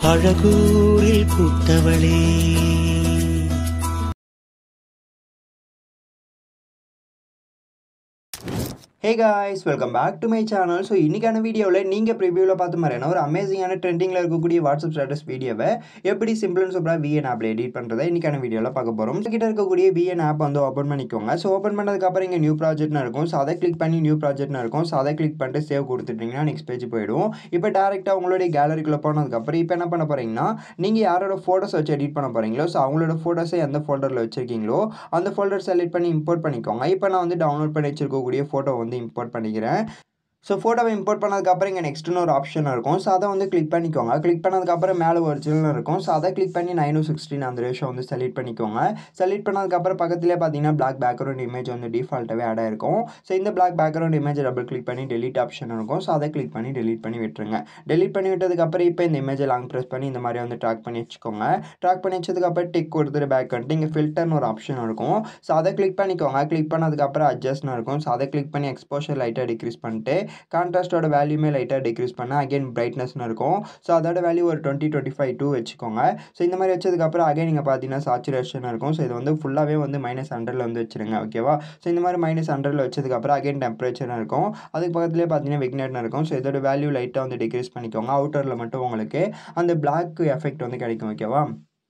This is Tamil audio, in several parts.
அழகூரில் பூத்தவளே hey guys welcome back to my channel so இன்றைக்கான வீடியோவில் நீங்கள் ப்ரிவியூவில் பார்த்த மாதிரியான ஒரு அமேசிங்கான ட்ரெண்டிங்கில் இருக்கக்கூடிய வாட்ஸ்அப் ஸ்டேட்டஸ் வீடியோவை எப்படி சிம்பிள் அண்ட் சூப்பராக விஎன் ஆப்பில் எடிட் பண்ணுறதை இன்றைக்கான வீடியோவில் பார்க்க போகிறோம் கிட்ட இருக்கக்கூடிய விஎன் ஆப் வந்து ஓப்பன் பண்ணிக்கோங்க ஸோ ஓப்பன் பண்ணதுக்கப்புறம் இங்கே நியூ ப்ராஜெக்ட்னு இருக்கும் ஸோ அதை கிளிக் பண்ணி நியூ ப்ராஜெக்ட்னு இருக்கும் ஸோ அதை கிளிக் பண்ணிட்டு சேவ் கொடுத்துட்டிங்கன்னா நெக்ஸ்ட் பேஜ் போயிடும் இப்போ டேரெக்டாக உங்களுடைய கேலரிக்குள்ளே போனதுக்கப்புறம் இப்போ என்ன பண்ண போகிறீங்கன்னா நீங்கள் யாரோட ஃபோட்டோஸ் வச்சு எடிட் பண்ண போகிறீங்களோ ஸோ அவங்களோட ஃபோட்டோஸை எந்த ஃபோல்டரில் வச்சுருக்கீங்களோ அந்த ஃபோல்டர் செலக்ட் பண்ணி இம்போர்ட் பண்ணிக்கோங்க இப்போ நான் வந்து டவுன்லோட் பண்ணி வச்சிருக்கக்கூடிய ஃபோட்டோ வந்து இம்போர்ட் பண்ணிக்கிறேன் ஸோ ஃபோட்டோவை இம்போர்ட் பண்ணதுக்கப்புறம் இங்கே நெக்ஸ்ட்னு ஒரு ஆப்ஷன் இருக்கும் ஸோ அதை வந்து கிளிக் பண்ணிக்கோங்க கிளிக் பண்ணதுக்கப்புறம் மேலே ஒரிஜினல் இருக்கும் ஸோ அதை கிளிக் பண்ணி நைன் சிக்ஸ்டீன் அந்த ரேஷோ வந்து செலக்ட் பண்ணிக்கோங்க செலக்ட் பண்ணதுக்கப்புறம் பக்கத்துலேயே பார்த்தீங்கன்னா பிளாக் பேக்ரவுண்ட் இமேஜ் வந்து டிஃபால்ட்டாகவே ஆட் ஆயிருக்கும் ஸோ இந்த black background image double click பண்ணி டெலிட் ஆப்ஷன் இருக்கும் ஸோ அதை கிளிக் பண்ணி டெலிட் பண்ணி விட்டுருங்க டெலிட் பண்ணி விட்டதுக்கப்புறம் இப்போ இந்த இமேஜை லாங் ப்ரெஸ் பண்ணி இந்த மாதிரி வந்து ட்ராக் பண்ணி வச்சுக்கோங்க ட்ராக் பண்ணி வச்சதுக்கப்புறம் டிக் கொடுத்துட்டு பேக் வந்துட்டு இங்கே ஃபில்டர்னு ஒரு ஆப்ஷன் இருக்கும் ஸோ அதை கிளிக் பண்ணிக்கோங்க கிளிக் பண்ணதுக்கப்புறம் அட்ஜஸ்ட்னு இருக்கும் ஸோ அதை கிளிக் பண்ணி எக்ஸ்போஷர் லைட்டாக டிக்ரீஸ் பண்ணிட்டு கான்ட்ராஸ்டோட வேல்யூமே லைட்டாக டிக்ரீஸ் பண்ண அகைன் பிரைட்னஸ்னு இருக்கும் ஸோ அதோட வேல்யூ ஒரு டுவெண்ட்டி டுவெண்ட்டி ஃபைவ் டூ வச்சுக்கோங்க ஸோ இந்த மாதிரி வச்சதுக்கப்புறம் அகைன் நீங்கள் பார்த்தீங்கன்னா சாச்சுரேஷன் இருக்கும் ஸோ இது வந்து ஃபுல்லாகவே வந்து மைனஸ் ஹண்ட்ரட்ல வந்து வச்சுருங்க ஓகேவா ஸோ இந்த மாதிரி மைனஸ் ஹண்ட்ரட்ல வச்சதுக்கப்புறம் அகைன் டெம்பரேச்சர் இருக்கும் அதுக்கு பக்கத்துலேயே பார்த்தீங்கன்னா விக்னட்னு இருக்கும் ஸோ இதோட வேல்யூ லைட்டாக வந்து டிக்ரீஸ் பண்ணிக்கோங்க அவுட்டரில் மட்டும் உங்களுக்கு அந்த பிளாக் எஃபெக்ட் வந்து கிடைக்கும் ஓகேவா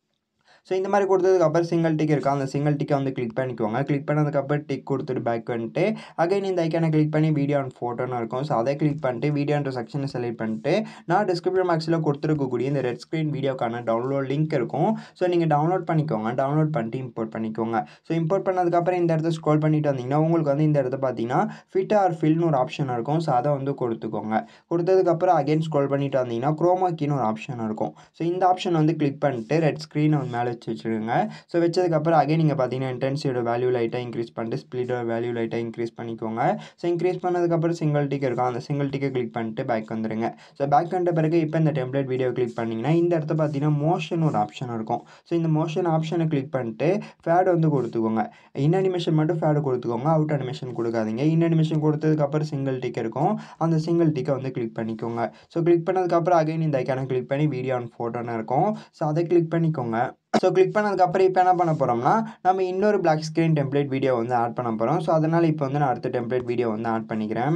ஸோ இந்த மாதிரி கொடுத்ததுக்கப்புறம் சிங்கிள் டிக் இருக்கா அந்த சிங்கிள் டிக்கை வந்து கிளிக் பண்ணிக்கோங்க கிளிக் பண்ணதுக்கப்புறம் டிக் கொடுத்துட்டு பேக் வந்துட்டு அகைன் இந்த ஐக்கானை கிளிக் பண்ணி வீடியோ அண்ட் ஃபோட்டோன்னு இருக்கும் ஸோ அதை கிளிக் பண்ணிட்டு வீடியோன்ற செக்ஷனை செலக்ட் பண்ணிட்டு நான் டிஸ்கிரிப்ஷன் பாக்ஸில் கொடுத்துருக்கக்கூடிய இந்த ரெட் ஸ்க்ரீன் வீடியோக்கான டவுன்லோட் லிங்க் இருக்கும் ஸோ நீங்கள் டவுன்லோட் பண்ணிக்கோங்க டவுன்லோட் பண்ணிட்டு இம்போர்ட் பண்ணிக்கோங்க ஸோ இம்போர்ட் பண்ணதுக்கப்புறம் இந்த இடத்த ஸ்க்ரோல் பண்ணிட்டு வந்தீங்கன்னா உங்களுக்கு வந்து இந்த இடத்த பார்த்தீங்கன்னா ஃபிட் ஆர் ஃபில்னு ஒரு ஆப்ஷன் இருக்கும் ஸோ அதை வந்து கொடுத்துக்கோங்க கொடுத்ததுக்கப்புறம் அகைன் ஸ்க்ரோல் பண்ணிட்டு வந்தீங்கன்னா குரோமா கீன்னு ஒரு ஆப்ஷன் இருக்கும் ஸோ இந்த ஆப்ஷன் வந்து கிளிக் பண்ணிட்டு ரெட் ஸ்க்ரீனை வந்து மேலே வச்சு வச்சுருங்க ஸோ வச்சதுக்கப்புறம் அகைன் நீங்கள் பார்த்தீங்கன்னா இன்டென்சியோட வேல்யூ லைட்டாக இன்க்ரீஸ் பண்ணிட்டு ஸ்ப்ளிட்டோட வேல்யூ லைட்டாக இன்க்ரீஸ் பண்ணிக்கோங்க ஸோ இன்க்ரீஸ் பண்ணதுக்கப்புறம் சிங்கிள் டிக் இருக்கும் அந்த சிங்கிள் டிக்கை கிளிக் பண்ணிட்டு பேக் வந்துடுங்க ஸோ பேக் வந்த பிறகு இப்போ இந்த டெம்ப்ளேட் வீடியோ கிளிக் பண்ணிங்கன்னா இந்த இடத்த பார்த்தீங்கன்னா மோஷன் ஒரு ஆப்ஷன் இருக்கும் ஸோ இந்த மோஷன் ஆப்ஷனை கிளிக் பண்ணிட்டு ஃபேட் வந்து கொடுத்துக்கோங்க இன் அனிமேஷன் மட்டும் ஃபேடு கொடுத்துக்கோங்க அவுட் அனிமேஷன் கொடுக்காதீங்க இன் அனிமேஷன் கொடுத்ததுக்கப்புறம் சிங்கிள் டிக் இருக்கும் அந்த சிங்கிள் டிக்கை வந்து கிளிக் பண்ணிக்கோங்க ஸோ கிளிக் பண்ணதுக்கப்புறம் அகைன் இந்த ஐக்கானை கிளிக் பண்ணி வீடியோ ஆன் ஃபோட்டோன்னு இருக்கும் ஸோ அதை கிளிக் பண்ணிக்கோங்க ஸோ கிளிக் பண்ணதுக்கப்புறம் இப்போ என்ன பண்ண போகிறோம்னா நம்ம இன்னொரு பிளாக் ஸ்க்ரீன் டெம்ப்ளேட் வீடியோ வந்து ஆட் பண்ண போகிறோம் ஸோ அதனால் இப்போ வந்து நான் அடுத்த டெம்ப்ளேட் வீடியோ வந்து ஆட் பண்ணிக்கிறேன்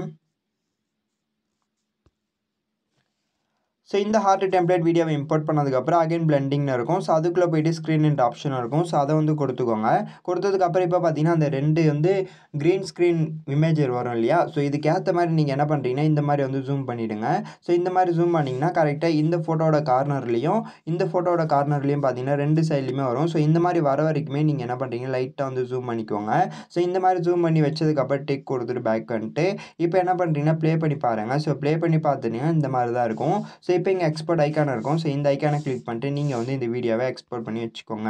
ஸோ இந்த ஹார்ட் டெம்ப்ளேட் வீடியோவை இம்போர்ட் பண்ணதுக்கப்புறம் அகைன் பிளெண்டிங்னு இருக்கும் ஸோ அதுக்குள்ளே போயிட்டு ஸ்க்ரீன் ஆப்ஷன் இருக்கும் ஸோ அதை வந்து கொடுத்துக்கோங்க கொடுத்ததுக்கப்புறம் இப்போ பார்த்தீங்கன்னா அந்த ரெண்டு வந்து க்ரீன் ஸ்க்ரீன் இமேஜ் வரும் இல்லையா ஸோ இதுக்கேற்ற மாதிரி நீங்கள் என்ன பண்ணுறீங்கன்னா இந்த மாதிரி வந்து ஜூம் பண்ணிவிடுங்க ஸோ இந்த மாதிரி ஜூம் பண்ணிங்கன்னா கரெக்டாக இந்த ஃபோட்டோட கார்னர்லேயும் இந்த ஃபோட்டோட கார்னர்லேயும் பார்த்தீங்கன்னா ரெண்டு சைட்லையுமே வரும் ஸோ இந்த மாதிரி வர வரைக்குமே நீங்கள் என்ன பண்ணுறீங்க லைட்டாக வந்து ஜூம் பண்ணிக்கோங்க ஸோ இந்த மாதிரி ஜூம் பண்ணி வச்சதுக்கப்புறம் டெக் கொடுத்துட்டு பேக் வந்துட்டு இப்போ என்ன பண்ணுறீங்கன்னா ப்ளே பண்ணி பாருங்கள் ஸோ ப்ளே பண்ணி பார்த்துட்டீங்கன்னா இந்த மாதிரி தான் இருக்கும் ஸோ இப்போ இங்கே எக்ஸ்போர்ட் ஐக்கான் இருக்கும் ஸோ இந்த ஐக்கானை கிளிக் பண்ணிட்டு நீங்கள் வந்து இந்த வீடியோவை எக்ஸ்போர்ட் பண்ணி வச்சுக்கோங்க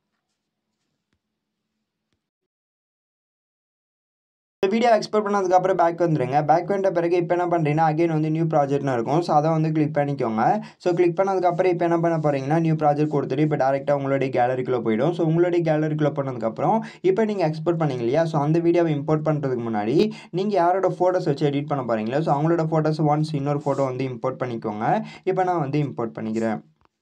இந்த வீடியோ எக்ஸ்போர்ட் பண்ணதுக்கப்புறம் பேக் வந்துடுங்க பேக் வந்த பிறகு இப்போ என்ன பண்ணுறீங்கன்னா அகைன் வந்து நியூ ப்ராஜெக்ட்னு இருக்கும் ஸோ அதை வந்து கிளிக் பண்ணிக்கோங்க ஸோ கிளிக் பண்ணதுக்கப்புறம் இப்போ என்ன பண்ண போகிறீங்கன்னா நியூ ப்ராஜெக்ட் கொடுத்துட்டு இப்போ டேரெக்டாக உங்களுடைய கேலரிக்குள்ளே போயிடும் ஸோ உங்களுடைய கேலரிக்குள்ளே போனதுக்கப்புறம் இப்போ நீங்கள் எக்ஸ்போர்ட் பண்ணீங்க இல்லையா ஸோ அந்த வீடியோவை இம்போர்ட் பண்ணுறதுக்கு முன்னாடி நீங்கள் யாரோட ஃபோட்டோஸ் வச்சு எடிட் பண்ண போகிறீங்களோ ஸோ அவங்களோட ஃபோட்டோஸ் ஒன்ஸ் இன்னொரு ஃபோட்டோ வந்து இம்போர்ட் பண்ணிக்கோங்க இப்போ நான் வந்து இம்போர்ட் பண்ணிக்கிறேன்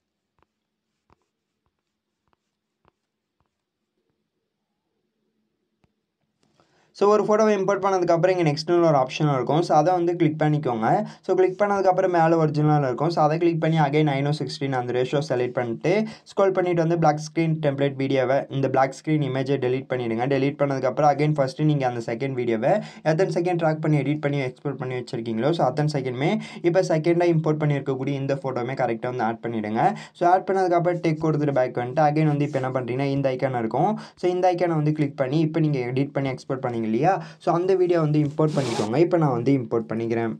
ஸோ ஒரு ஃபோட்டோவை இம்போர்ட் பண்ணதுக்கப்புறம் இங்கே நெக்ஸ்ட்னு ஒரு ஆப்ஷன் இருக்கும் ஸோ அதை வந்து கிளிக் பண்ணிக்கோங்க ஸோ கிளிக் பண்ணதுக்கப்புறம் மேலே ஒரிஜினல் இருக்கும் ஸோ அதை கிளிக் பண்ணி அகைன் நைனோ சிக்ஸ்டீன் அந்த ரேஷோ செலக்ட் பண்ணிட்டு ஸ்க்ரோல் பண்ணிட்டு வந்து பிளாக் ஸ்க்ரீன் டெம்ப்ளேட் வீடியோவை இந்த பிளாக் ஸ்க்ரீன் இமேஜை டெலிட் பண்ணிவிடுங்க டெலிட் பண்ணதுக்கப்புறம் அகைன் ஃபஸ்ட்டு நீங்கள் அந்த செகண்ட் வீடியோவை எத்தனை செகண்ட் ட்ராக் பண்ணி எடிட் பண்ணி எக்ஸ்போர்ட் பண்ணி வச்சிருக்கீங்களோ ஸோ அத்தனை செகண்ட்மே இப்போ செகண்டாக இம்போர்ட் பண்ணியிருக்கக்கூடிய இந்த ஃபோட்டோமே கரெக்டாக வந்து ஆட் பண்ணிவிடுங்க ஸோ ஆட் பண்ணதுக்கப்புறம் டெக் கொடுத்துட்டு பேக் வந்துட்டு அகைன் வந்து இப்போ என்ன பண்ணுறீங்கன்னா இந்த ஐக்கான் இருக்கும் ஸோ இந்த ஐக்கானை வந்து கிளிக் பண்ணி இப்போ நீங்கள் எடிட் பண்ணி எக்ஸ்போர்ட் பண்ணீங்க இல்லையா ஸோ அந்த வீடியோ வந்து இம்போர்ட் பண்ணிக்கோங்க இப்போ நான் வந்து இம்போர்ட் பண்ணிக்கிறேன்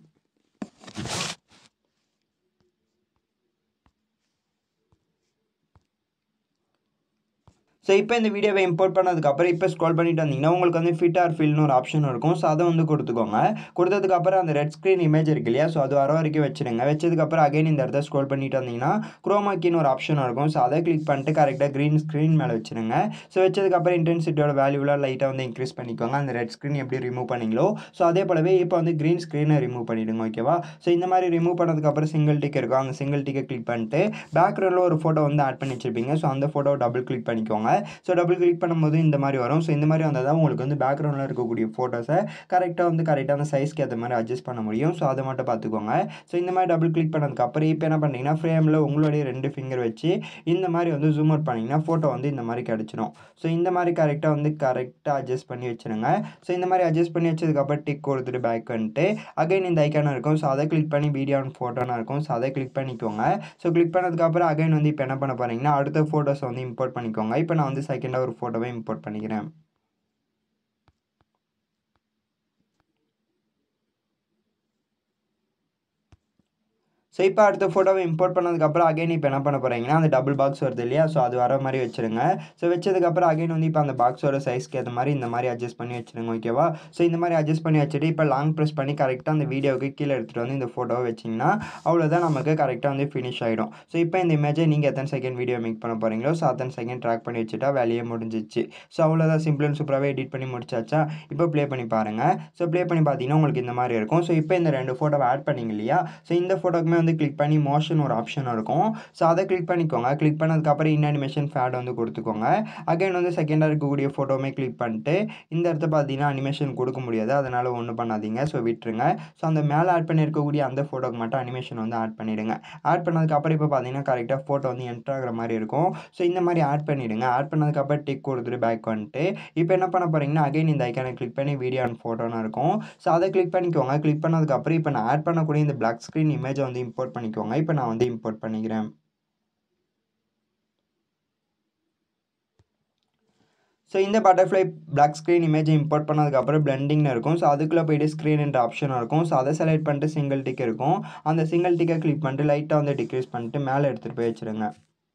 ஸோ இப்போ இந்த வீடியோவை இம்போர்ட் பண்ணதுக்கப்புறம் இப்போ ஸ்க்ரோல் பண்ணிட்டு வந்தீங்கன்னா உங்களுக்கு வந்து ஃபிட் ஆர் ஃபில்னு ஒரு ஆப்ஷன் இருக்கும் ஸோ அதை வந்து கொடுத்துக்கோங்க கொடுத்ததுக்கப்புறம் அந்த ரெட் ஸ்க்ரீன் இமேஜ் இருக்கு இல்லையா ஸோ அது வர வரைக்கும் வச்சுருங்க வச்சதுக்கப்புறம் அகைன் இந்த இடத்த ஸ்க்ரோல் பண்ணிட்டு வந்தீங்கன்னா குரோமாக்கின்னு ஒரு ஆப்ஷன் இருக்கும் ஸோ அதை கிளிக் பண்ணிட்டு கரெக்டாக க்ரீன் ஸ்க்ரீன் மேலே வச்சுருங்க ஸோ வச்சதுக்கப்புறம் இன்டென்சிட்டியோட வேல்யூலாம் லைட்டாக வந்து இன்க்ரீஸ் பண்ணிக்கோங்க அந்த ரெட் ஸ்க்ரீன் எப்படி ரிமூவ் பண்ணீங்களோ ஸோ அதே போலவே இப்போ வந்து க்ரீன் ஸ்க்ரீனை ரிமூவ் பண்ணிவிடுங்க ஓகேவா ஸோ இந்த மாதிரி ரிமூவ் பண்ணதுக்கப்புறம் சிங்கிள் டிக் இருக்கும் அந்த சிங்கிள் டிக்கை கிளிக் பண்ணிட்டு பேக்ரவுண்டில் ஒரு ஃபோட்டோ வந்து ஆட் பண்ணி வச்சிருப்பீங்க ஸோ அந்த ஃபோட்டோ டபுள் கிளிக் பண்ணிக்கோங்க ஸோ டபுள் கிளிக் பண்ணும்போது இந்த மாதிரி வரும் ஸோ இந்த மாதிரி வந்தால் தான் உங்களுக்கு வந்து பேக்ரவுண்டில் இருக்கக்கூடிய ஃபோட்டோஸை கரெக்டாக வந்து கரெக்டான சைஸ்க்கு ஏற்ற மாதிரி அட்ஜஸ்ட் பண்ண முடியும் ஸோ அதை மட்டும் பார்த்துக்கோங்க ஸோ இந்த மாதிரி டபுள் கிளிக் பண்ணதுக்கப்புறம் இப்போ என்ன பண்ணீங்கன்னா ஃப்ரேமில் உங்களுடைய ரெண்டு ஃபிங்கர் வச்சு இந்த மாதிரி வந்து ஜூம் அவுட் பண்ணிங்கன்னா ஃபோட்டோ வந்து இந்த மாதிரி கிடச்சிடும் ஸோ இந்த மாதிரி கரெக்டாக வந்து கரெக்டாக அட்ஜஸ்ட் பண்ணி வச்சுருங்க ஸோ இந்த மாதிரி அட்ஜஸ்ட் பண்ணி வச்சதுக்கப்புறம் டிக் கொடுத்துட்டு பேக் வந்துட்டு அகைன் இந்த ஐக்கான இருக்கும் ஸோ அதை கிளிக் பண்ணி வீடியோ ஆன் ஃபோட்டோன்னு இருக்கும் ஸோ அதை கிளிக் பண்ணிக்கோங்க ஸோ கிளிக் பண்ணதுக்கப்புறம் அகைன் வந்து இப்போ என்ன பண்ண போகிறீங்கன்னா அடுத்த ஃபோட்டோஸை வந்து இம்போர்ட் பண்ணிக்கோங்க இப்போ நான் வந்து செகண்டாக ஒரு ஃபோட்டோவை இம்போர்ட் பண்ணிக்கிறேன் ஸோ இப்போ அடுத்த ஃபோட்டோவை இம்போர்ட் பண்ணதுக்கப்புறம் அகைன் இப்போ என்ன பண்ண போகிறீங்கன்னா அந்த டபுள் பாக்ஸ் வருது இல்லையா ஸோ அது வர மாதிரி வச்சுருங்க ஸோ வச்சதுக்கப்புறம் அகைன் வந்து இப்போ அந்த பாக்ஸோட சைஸ்க்கு ஏற்ற மாதிரி இந்த மாதிரி அட்ஜஸ்ட் பண்ணி வச்சுருங்க ஓகேவா ஸோ இந்த மாதிரி அட்ஜஸ்ட் பண்ணி வச்சுட்டு இப்போ லாங் ப்ரெஸ் பண்ணி கரெக்டாக அந்த வீடியோவுக்கு கீழே எடுத்துகிட்டு வந்து இந்த ஃபோட்டோவை வச்சிங்கன்னா அவ்வளோதான் நமக்கு கரெக்டாக வந்து ஃபினிஷ் ஆகிடும் ஸோ இப்போ இந்த இமேஜை நீங்கள் எத்தனை செகண்ட் வீடியோ மேக் பண்ண போகிறீங்களோ ஸோ அத்தனை செகண்ட் ட்ராக் பண்ணி வச்சுட்டா வேலையே முடிஞ்சிச்சு ஸோ அவ்வளோதான் சிம்பிள் அண்ட் சூப்பராகவே எடிட் பண்ணி முடிச்சாச்சா இப்போ ப்ளே பண்ணி பாருங்கள் ஸோ ப்ளே பண்ணி பார்த்தீங்கன்னா உங்களுக்கு இந்த மாதிரி இருக்கும் ஸோ இப்போ இந்த ரெண்டு ஃபோட்டோவை ஆட் பண்ணிங்க இல்லையா ஸோ இந்த ஃபோட்டோக்குமே வந்து கிளிக் பண்ணி மோஷன் ஒரு ஆப்ஷன் இருக்கும் ஸோ அதை கிளிக் பண்ணிக்கோங்க கிளிக் பண்ணதுக்கப்புறம் இன் அனிமேஷன் ஃபேட் வந்து கொடுத்துக்கோங்க அகைன் வந்து செகண்டாக இருக்கக்கூடிய ஃபோட்டோவுமே கிளிக் பண்ணிட்டு இந்த இடத்த பார்த்தீங்கன்னா அனிமேஷன் கொடுக்க முடியாது அதனால் ஒன்றும் பண்ணாதீங்க ஸோ விட்டுருங்க ஸோ அந்த மேலே ஆட் பண்ணியிருக்கக்கூடிய அந்த ஃபோட்டோக்கு மட்டும் அனிமேஷன் வந்து ஆட் பண்ணிவிடுங்க ஆட் பண்ணதுக்கப்புறம் இப்போ பார்த்தீங்கன்னா கரெக்டாக ஃபோட்டோ வந்து என்ட்ரு ஆகிற மாதிரி இருக்கும் ஸோ இந்த மாதிரி ஆட் பண்ணிவிடுங்க ஆட் பண்ணதுக்கப்புறம் டிக் கொடுத்துட்டு பேக் வந்துட்டு இப்போ என்ன பண்ண போகிறீங்கன்னா அகைன் இந்த ஐக்கானை கிளிக் பண்ணி வீடியோ அண்ட் ஃபோட்டோன்னு இருக்கும் ஸோ அதை கிளிக் பண்ணிக்கோங்க கிளிக் பண்ணதுக்கப்புறம் இப்போ நான் ஆட் பண்ணக்கூடிய இந்த பிளாக் ஸ்க்ரீன் இமேஜை வந்து இம்போர்ட் பண்ணிக்கோங்க இப்போ நான் வந்து இம்போர்ட் பண்ணிக்கிறேன் ஸோ இந்த பட்டர்ஃப்ளை பிளாக் ஸ்க்ரீன் இமேஜை இம்போர்ட் பண்ணதுக்கப்புறம் பிளெண்டிங்னு இருக்கும் ஸோ அதுக்குள்ளே போயிட்டு ஸ்க்ரீன் என்ற ஆப்ஷன் இருக்கும் ஸோ அதை செலக்ட் பண்ணிட்டு சிங்கிள் டிக் இருக்கும் அந்த சிங்கிள் டிக்கை கிளிக் பண்ணிட்டு லைட்டாக வந்து டிக்ரீஸ் பண்ணிட்டு மேலே எடுத்துகிட்டு போய் வச்சுருங்க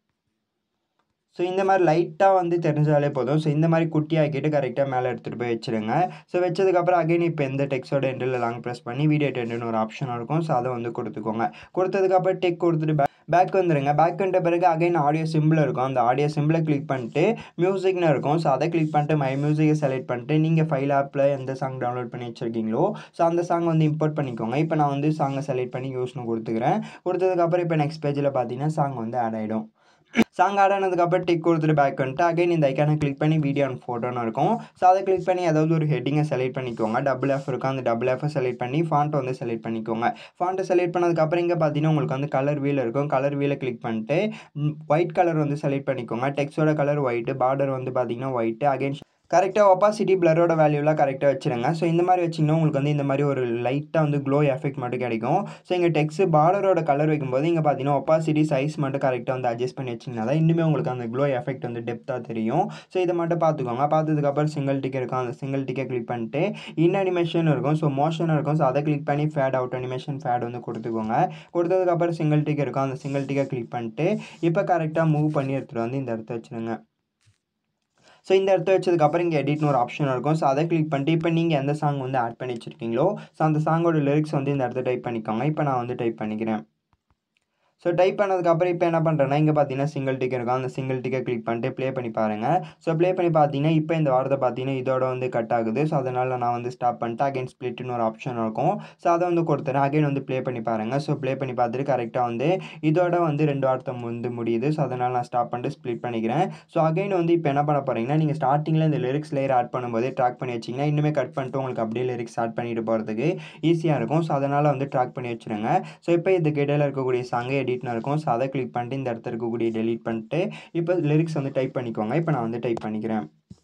ஸோ இந்த மாதிரி லைட்டாக வந்து தெரிஞ்சாலே போதும் ஸோ இந்த மாதிரி குட்டியாக்கிட்டு கரெக்டாக மேலே எடுத்துகிட்டு போய் வச்சுருங்க ஸோ வச்சதுக்கப்புறம் அகைன் இப்போ எந்த டெக்ஸோட எண்டில் லாங் ப்ரெஸ் பண்ணி வீடியோ டென்ட்னு ஒரு ஆப்ஷன் இருக்கும் ஸோ அதை வந்து கொடுத்துக்கோங்க கொடுத்ததுக்கப்புறம் டெக் கொடுத்துட்டு பேக் பேக் வந்துடுங்க பேக் வந்த பிறகு அகைன் ஆடியோ சிம்பிள் இருக்கும் அந்த ஆடியோ சிம்பிளை கிளிக் பண்ணிட்டு மியூசிக்னு இருக்கும் ஸோ அதை கிளிக் பண்ணிட்டு மை மியூசிக்கை செலக்ட் பண்ணிட்டு நீங்கள் ஃபைல் ஆப்பில் எந்த சாங் டவுன்லோட் பண்ணி வச்சுருக்கீங்களோ ஸோ அந்த சாங் வந்து இம்போர்ட் பண்ணிக்கோங்க இப்போ நான் வந்து சாங்கை செலக்ட் பண்ணி யூஸ்னு கொடுத்துக்கிறேன் கொடுத்ததுக்கப்புறம் இப்போ நெக்ஸ்ட் பேஜில் பார்த்தீங்கன்னா சாங் வந்து ஆட் ஆகிடும் சாங் ஆட் ஆனதுக்கப்புறம் டிக் கொடுத்துட்டு பேக் வந்துட்டு அகைன் இந்த ஐக்கானை கிளிக் பண்ணி வீடியோ அண்ட் ஃபோட்டோன்னு இருக்கும் ஸோ அதை கிளிக் பண்ணி ஏதாவது ஒரு ஹெட்டிங்கை செலக்ட் பண்ணிக்கோங்க டபுள் எஃப் இருக்கும் அந்த டபுள் எஃப்பை செலக்ட் பண்ணி ஃபாண்ட்டை வந்து செலக்ட் பண்ணிக்கோங்க ஃபாண்ட்டை செலக்ட் பண்ணதுக்கப்புறம் இங்கே பார்த்தீங்கன்னா உங்களுக்கு வந்து கலர் வீல் இருக்கும் கலர் வீலை கிளிக் பண்ணிட்டு ஒயிட் கலர் வந்து செலக்ட் பண்ணிக்கோங்க டெக்ஸ்டோட கலர் ஒயிட்டு பார்டர் வந்து பார்த்தீங்கன்னா ஒயிட்டு அகைன் கரெக்டாக ஒப்பாசிட்டி பிளரோட வேல்யூலாம் கரெக்டாக வச்சுருங்க ஸோ இந்த மாதிரி வச்சிங்கன்னா உங்களுக்கு வந்து இந்த மாதிரி ஒரு லைட்டாக வந்து க்ளோ எஃபெக்ட் மட்டும் கிடைக்கும் ஸோ இங்கே டெக்ஸ்ட் பார்டரோட கலர் வைக்கும்போது இங்கே பார்த்தீங்கன்னா ஒப்பாசிட்டி சைஸ் மட்டும் கரெக்டாக வந்து அட்ஜஸ்ட் பண்ணி வச்சிங்கன்னா தான் இன்னுமே உங்களுக்கு அந்த க்ளோ எஃபெக்ட் வந்து டெப்த்தாக தெரியும் ஸோ இதை மட்டும் பார்த்துக்கோங்க பார்த்ததுக்கப்புறம் சிங்கிள் டிக்கெட் இருக்கும் அந்த சிங்கிள் டிக்கெட் கிளிக் பண்ணிட்டு இன் அனிமேஷன் இருக்கும் ஸோ மோஷன் இருக்கும் ஸோ அதை கிளிக் பண்ணி ஃபேட் அவுட் அனிமேஷன் ஃபேட் வந்து கொடுத்துக்கோங்க கொடுத்ததுக்கப்புறம் சிங்கிள் டிக்கெட் இருக்கும் அந்த சிங்கிள் டிக்கெட் கிளிக் பண்ணிட்டு இப்போ கரெக்டாக மூவ் பண்ணி எடுத்துகிட்டு வந்து இந்த இடத்த வச்சுருங்க ஸோ இந்த இடத்த வச்சதுக்கப்புறம் இங்கே எடிட்னு ஒரு ஆப்ஷன் இருக்கும் ஸோ அதை கிளிக் பண்ணிட்டு இப்போ நீங்கள் எந்த சாங் வந்து ஆட் பண்ணி வச்சுருக்கீங்களோ ஸோ அந்த சாங்கோட லிரிக்ஸ் வந்து இந்த இடத்த டைப் பண்ணிக்கோங்க இப்போ நான் வந்து டைப் பண்ணிக்கிறேன் ஸோ டைப் பண்ணதுக்கப்புறம் இப்போ என்ன பண்ணுறேன்னா இங்கே பார்த்தீங்கன்னா சிங்கிள் டிக் இருக்கும் அந்த சிங்கிள் டிக்கை கிளிக் பண்ணிட்டு ப்ளே பண்ணி பாருங்கள் ஸோ ப்ளே பண்ணி பார்த்தீங்கன்னா இப்போ இந்த வாரத்தை பார்த்தீங்கன்னா இதோட வந்து கட் ஆகுது ஸோ அதனால் நான் வந்து ஸ்டாப் பண்ணிட்டு அகைன் ஸ்ப்ளிட்னு ஒரு ஆப்ஷன் இருக்கும் ஸோ அதை வந்து கொடுத்துறேன் அகைன் வந்து ப்ளே பண்ணி பாருங்கள் ஸோ ப்ளே பண்ணி பார்த்துட்டு கரெக்டாக வந்து இதோட வந்து ரெண்டு வார்த்தை வந்து முடியுது ஸோ அதனால் நான் ஸ்டாப் பண்ணிட்டு ஸ்ப்ளிட் பண்ணிக்கிறேன் ஸோ அகைன் வந்து இப்போ என்ன பண்ண போகிறீங்கன்னா நீங்கள் ஸ்டார்டிங்கில் இந்த லிரிக்ஸ் லேயர் ஆட் பண்ணும்போது ட்ராக் பண்ணி வச்சிங்கன்னா இன்னுமே கட் பண்ணிட்டு உங்களுக்கு அப்படியே லிரிக்ஸ் ஆட் பண்ணிட்டு போகிறதுக்கு ஈஸியாக இருக்கும் ஸோ அதனால் வந்து ட்ராக் பண்ணி வச்சுருங்க ஸோ இப்போ இதுக்கு இடையில இருக்கக்கூடிய சாங்கை எடிட்னு இருக்கும் ஸோ அதை கிளிக் பண்ணிட்டு இந்த இடத்துல இருக்கக்கூடிய டெலீட் பண்ணிட்டு இப்போ லிரிக்ஸ் வந்து டைப் பண்ணிக்கோங்க இப்போ நான் வந்து டைப் பண்ணிக்கிறேன்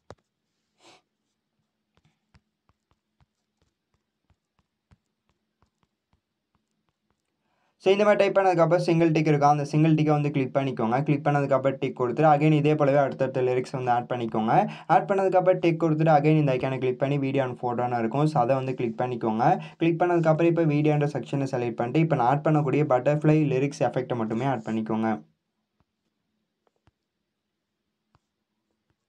ஸோ இந்த மாதிரி டைப் பண்ணதுக்கப்புறம் சிங்கிள் டிக் இருக்கும் அந்த சிங்கிள் டிக்கை வந்து கிளிக் பண்ணிக்கோங்க கிளிக் பண்ணதுக்கப்புறம் டிக் கொடுத்துட்டு அகைன் இதே போலவே அடுத்தடுத்த லிரிக்ஸ் வந்து ஆட் பண்ணிக்கோங்க ஆட் பண்ணதுக்கப்புறம் டிக் கொடுத்துட்டு அகைன் இந்த ஐக்கானை கிளிக் பண்ணி வீடியோ அண்ட் ஃபோட்டோன்னு இருக்கும் ஸோ அதை வந்து கிளிக் பண்ணிக்கோங்க கிளிக் பண்ணதுக்கப்புறம் இப்போ வீடியோன்ற செக்ஷனை செலக்ட் பண்ணிட்டு இப்போ நான் ஆட் பண்ணக்கூடிய பட்டர்ஃப்ளை லிரிக்ஸ் எஃபெக்ட்டை மட்டுமே ஆட் பண்ணிக்கோங்க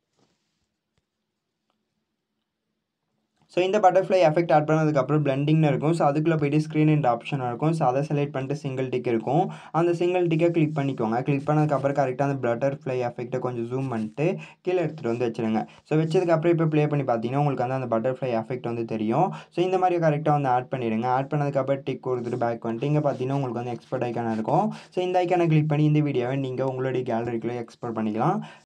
ஸோ இந்த பட்டர்ஃப்ளை எஃபெக்ட் ஆட் பண்ணதுக்கப்புறம் பிளெண்டிங்னு இருக்கும் ஸோ அதுக்குள்ளே போயிட்டு ஸ்க்ரீன் அண்ட் ஆப்ஷன் இருக்கும் ஸோ அதை செலக்ட் பண்ணிட்டு சிங்கிள் டிக் இருக்கும் அந்த சிங்கிள் டிக்கை கிளிக் பண்ணிக்கோங்க கிளிக் பண்ணதுக்கப்புறம் கரெக்டாக அந்த பட்டர்ஃப்ளை எஃபெக்ட்டை கொஞ்சம் ஜூம் பண்ணிட்டு கீழே எடுத்துகிட்டு வந்து வச்சுருங்க ஸோ வச்சதுக்கப்புறம் இப்போ ப்ளே பண்ணி பார்த்தீங்கன்னா உங்களுக்கு வந்து அந்த பட்டர்ஃப்ளை எஃபெக்ட் வந்து தெரியும் ஸோ இந்த மாதிரி கரெக்டாக வந்து ஆட் பண்ணிடுங்க ஆட் பண்ணதுக்கப்புறம் டிக் கொடுத்துட்டு பேக் வந்துட்டு இங்கே பார்த்தீங்கன்னா உங்களுக்கு வந்து எக்ஸ்போர்ட் ஐக்கான இருக்கும் ஸோ இந்த ஐக்கானை கிளிக் பண்ணி இந்த வீடியோவை நீங்கள் உங்களுடைய கேலரிக்குள்ளே எக்ஸ்போர்ட் பண்ணிக்கலாம்